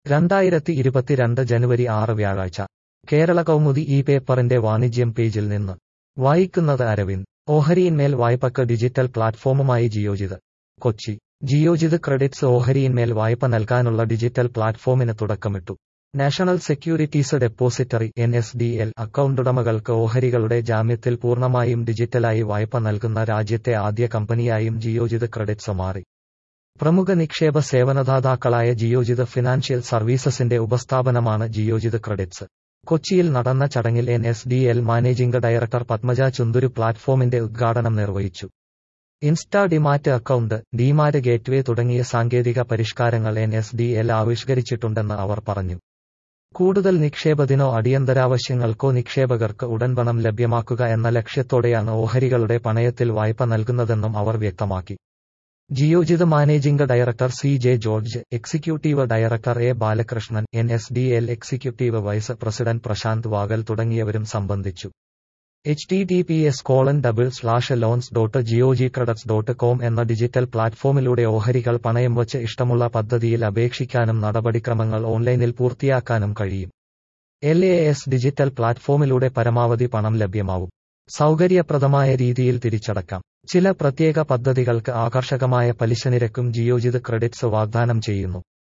രണ്ടായിരത്തി ഇരുപത്തിരണ്ട് ജനുവരി ആറ് വ്യാഴാഴ്ച കേരള കൗമുദി ഈ പേപ്പറിന്റെ വാണിജ്യം പേജിൽ നിന്ന് വായിക്കുന്നത് അരവിന്ദ് ഓഹരിയിന്മേൽ വായ്പക്ക് ഡിജിറ്റൽ പ്ലാറ്റ്ഫോമുമായി ജിയോജിത് കൊച്ചി ജിയോജിത് ക്രെഡിറ്റ്സ് ഓഹരിയിന്മേൽ വായ്പ നൽകാനുള്ള ഡിജിറ്റൽ പ്ലാറ്റ്ഫോമിന് തുടക്കമിട്ടു national securities depository N S D L അക്കൗണ്ടുടമകൾക്ക് ഓഹരികളുടെ ജാമ്യത്തിൽ പൂർണ്ണമായും ഡിജിറ്റലായി വായ്പ നൽകുന്ന രാജ്യത്തെ ആദ്യ കമ്പനിയായും ജിയോജിത് ക്രെഡിറ്റ്സ് മാറി പ്രമുഖ നിക്ഷേപ സേവനദാതാക്കളായ ജിയോജിത് ഫിനാൻഷ്യൽ സർവീസസിന്റെ ഉപസ്ഥാപനമാണ് ജിയോജിത് ക്രെഡിറ്റ്സ് കൊച്ചിയിൽ നടന്ന ചടങ്ങിൽ N S D L managing director Padmaja Chunduru പ്ലാറ്റ്ഫോമിന്റെ ഉദ്ഘാടനം നിർവഹിച്ചു insta demat account demat gateway തുടങ്ങിയ സാങ്കേതിക പരിഷ്കാരങ്ങൾ എൻ എസ് ഡി എൽ ആവിഷ്കരിച്ചിട്ടുണ്ടെന്ന് അവർ പറഞ്ഞു കൂടുതൽ നിക്ഷേപത്തിനോ അടിയന്തരാവശ്യങ്ങൾക്കോ നിക്ഷേപകർക്ക് ഉടൻ പണം ലഭ്യമാക്കുക എന്ന ലക്ഷ്യത്തോടെയാണ് ഓഹരികളുടെ പണയത്തിൽ വായ്പ നൽകുന്നതെന്നും അവർ വ്യക്തമാക്കി Geojit managing director C J George executive director A Balakrishnan N S D L executive vice president Prashant Vagal തുടങ്ങിയവരും സംബന്ധിച്ചു H T T P S colon double slash loans dot Geojit credits dot com എന്ന ഡിജിറ്റൽ പ്ലാറ്റ്ഫോമിലൂടെ ഓഹരികൾ പണയം വച്ച് ഇഷ്ടമുള്ള പദ്ധതിയിൽ അപേക്ഷിക്കാനും നടപടിക്രമങ്ങൾ ഓൺലൈനിൽ പൂർത്തിയാക്കാനും കഴിയും എൽ എ എസ് ഡിജിറ്റൽ പ്ലാറ്റ്ഫോമിലൂടെ പരമാവധി പണം ലഭ്യമാവും സൗകര്യപ്രദമായ രീതിയിൽ തിരിച്ചടക്കാം ചില പ്രത്യേക പദ്ധതികൾക്ക് ആകർഷകമായ പലിശനിരക്കും ജിയോജിത് ക്രെഡിറ്റ്സ് വാഗ്ദാനം ചെയ്യുന്നു